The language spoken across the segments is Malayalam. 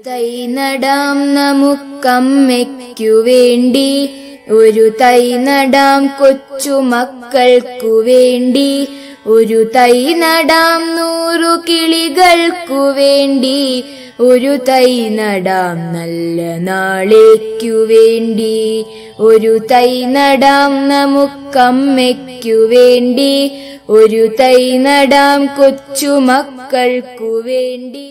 തൈ നടാം നമുക്കമ്മയ്ക്കു വേണ്ടി ഒരു തൈ നടാം കൊച്ചുമക്കൾക്കു വേണ്ടി ഒരു തൈ നടാം നൂറു കിളികൾക്കു വേണ്ടി ഒരു തൈ നടാം നല്ല നാളേക്കു വേണ്ടി ഒരു തൈ നടാം നമുക്കമ്മയ്ക്കു വേണ്ടി ഒരു തൈ നടാം കൊച്ചുമക്കൾക്കു വേണ്ടി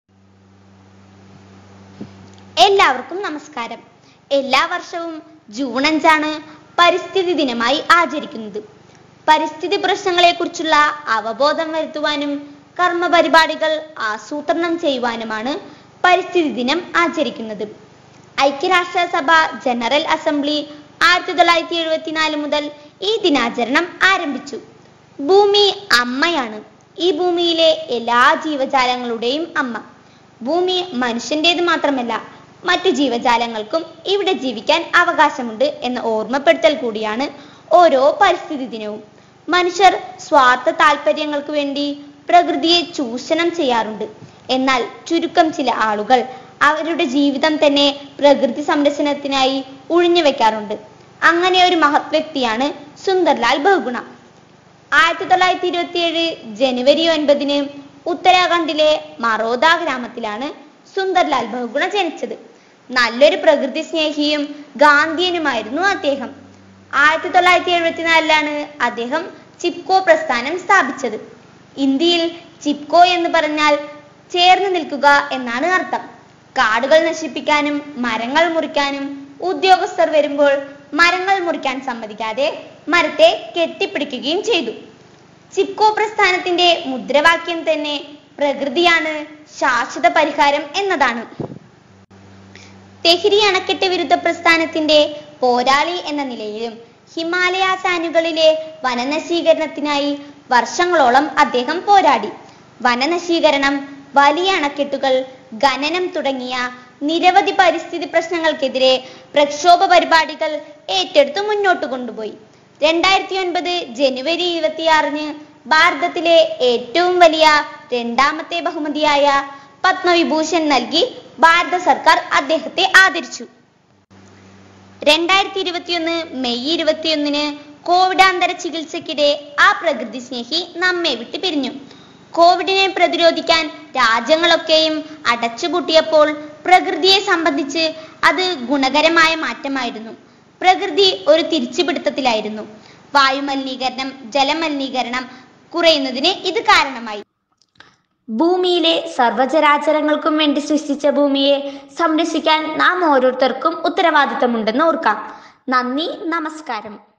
എല്ലാവർക്കും നമസ്കാരം എല്ലാ വർഷവും ജൂൺ അഞ്ചാണ് പരിസ്ഥിതി ദിനമായി ആചരിക്കുന്നത് പരിസ്ഥിതി പ്രശ്നങ്ങളെക്കുറിച്ചുള്ള അവബോധം വരുത്തുവാനും കർമ്മ പരിപാടികൾ ആസൂത്രണം ചെയ്യുവാനുമാണ് പരിസ്ഥിതി ദിനം ആചരിക്കുന്നത് ഐക്യരാഷ്ട്രസഭ ജനറൽ അസംബ്ലി ആയിരത്തി തൊള്ളായിരത്തി എഴുപത്തിനാല് മുതൽ ഈ ദിനാചരണം ആരംഭിച്ചു ഭൂമി അമ്മയാണ് ഈ ഭൂമിയിലെ എല്ലാ ജീവജാലങ്ങളുടെയും അമ്മ ഭൂമി മനുഷ്യന്റേത് മാത്രമല്ല മറ്റു ജീവജാലങ്ങൾക്കും ഇവിടെ ജീവിക്കാൻ അവകാശമുണ്ട് എന്ന ഓർമ്മപ്പെടുത്തൽ കൂടിയാണ് ഓരോ പരിസ്ഥിതി ദിനവും മനുഷ്യർ സ്വാർത്ഥ താല്പര്യങ്ങൾക്ക് വേണ്ടി പ്രകൃതിയെ ചൂഷണം ചെയ്യാറുണ്ട് എന്നാൽ ചുരുക്കം ചില ആളുകൾ അവരുടെ ജീവിതം തന്നെ പ്രകൃതി സംരക്ഷണത്തിനായി ഉഴിഞ്ഞു വെക്കാറുണ്ട് അങ്ങനെ ഒരു മഹത് വ്യക്തിയാണ് സുന്ദർലാൽ ബഹുഗുണ ആയിരത്തി തൊള്ളായിരത്തി ഇരുപത്തിയേഴ് ജനുവരി ഒൻപതിന് ഉത്തരാഖണ്ഡിലെ മറോദ ഗ്രാമത്തിലാണ് സുന്ദർലാൽ ബഹുഗുണ ജനിച്ചത് നല്ലൊരു പ്രകൃതി സ്നേഹിയും ഗാന്ധിയനുമായിരുന്നു അദ്ദേഹം ആയിരത്തി തൊള്ളായിരത്തി എഴുപത്തിനാലിലാണ് അദ്ദേഹം ചിപ്കോ പ്രസ്ഥാനം സ്ഥാപിച്ചത് ഇന്ത്യയിൽ ചിപ്കോ എന്ന് പറഞ്ഞാൽ ചേർന്ന് നിൽക്കുക എന്നാണ് അർത്ഥം കാടുകൾ നശിപ്പിക്കാനും മരങ്ങൾ മുറിക്കാനും ഉദ്യോഗസ്ഥർ വരുമ്പോൾ മരങ്ങൾ മുറിക്കാൻ സമ്മതിക്കാതെ മരത്തെ കെട്ടിപ്പിടിക്കുകയും ചെയ്തു ചിപ്കോ പ്രസ്ഥാനത്തിന്റെ മുദ്രാവാക്യം തന്നെ പ്രകൃതിയാണ് ശാശ്വത പരിഹാരം എന്നതാണ് തെഹിരി അണക്കെട്ട് വിരുദ്ധ പ്രസ്ഥാനത്തിന്റെ പോരാളി എന്ന നിലയിലും ഹിമാലയ സാനുകളിലെ വനനശീകരണത്തിനായി വർഷങ്ങളോളം അദ്ദേഹം പോരാടി വനനശീകരണം വലിയ അണക്കെട്ടുകൾ ഖനനം തുടങ്ങിയ നിരവധി പരിസ്ഥിതി പ്രശ്നങ്ങൾക്കെതിരെ പ്രക്ഷോഭ പരിപാടികൾ ഏറ്റെടുത്ത് മുന്നോട്ട് കൊണ്ടുപോയി രണ്ടായിരത്തി ഒൻപത് ജനുവരി ഇരുപത്തിയാറിന് ഭാരതത്തിലെ ഏറ്റവും വലിയ രണ്ടാമത്തെ ബഹുമതിയായ പത്മവിഭൂഷൺ നൽകി ഭാരത സർക്കാർ അദ്ദേഹത്തെ ആദരിച്ചു രണ്ടായിരത്തി ഇരുപത്തിയൊന്ന് മെയ് ഇരുപത്തിയൊന്നിന് കോവിഡാന്തര ചികിത്സയ്ക്കിടെ ആ പ്രകൃതി സ്നേഹി നമ്മെ വിട്ട് പിരിഞ്ഞു കോവിഡിനെ പ്രതിരോധിക്കാൻ രാജ്യങ്ങളൊക്കെയും അടച്ചുപൂട്ടിയപ്പോൾ പ്രകൃതിയെ സംബന്ധിച്ച് അത് ഗുണകരമായ മാറ്റമായിരുന്നു പ്രകൃതി ഒരു തിരിച്ചുപിടുത്തത്തിലായിരുന്നു വായുമലിനീകരണം ജലമലിനീകരണം കുറയുന്നതിന് ഇത് കാരണമായി ഭൂമിയിലെ സർവചരാചരങ്ങൾക്കും വേണ്ടി സൃഷ്ടിച്ച ഭൂമിയെ സംരക്ഷിക്കാൻ നാം ഓരോരുത്തർക്കും ഉത്തരവാദിത്തമുണ്ടെന്ന് ഓർക്കാം നന്ദി നമസ്കാരം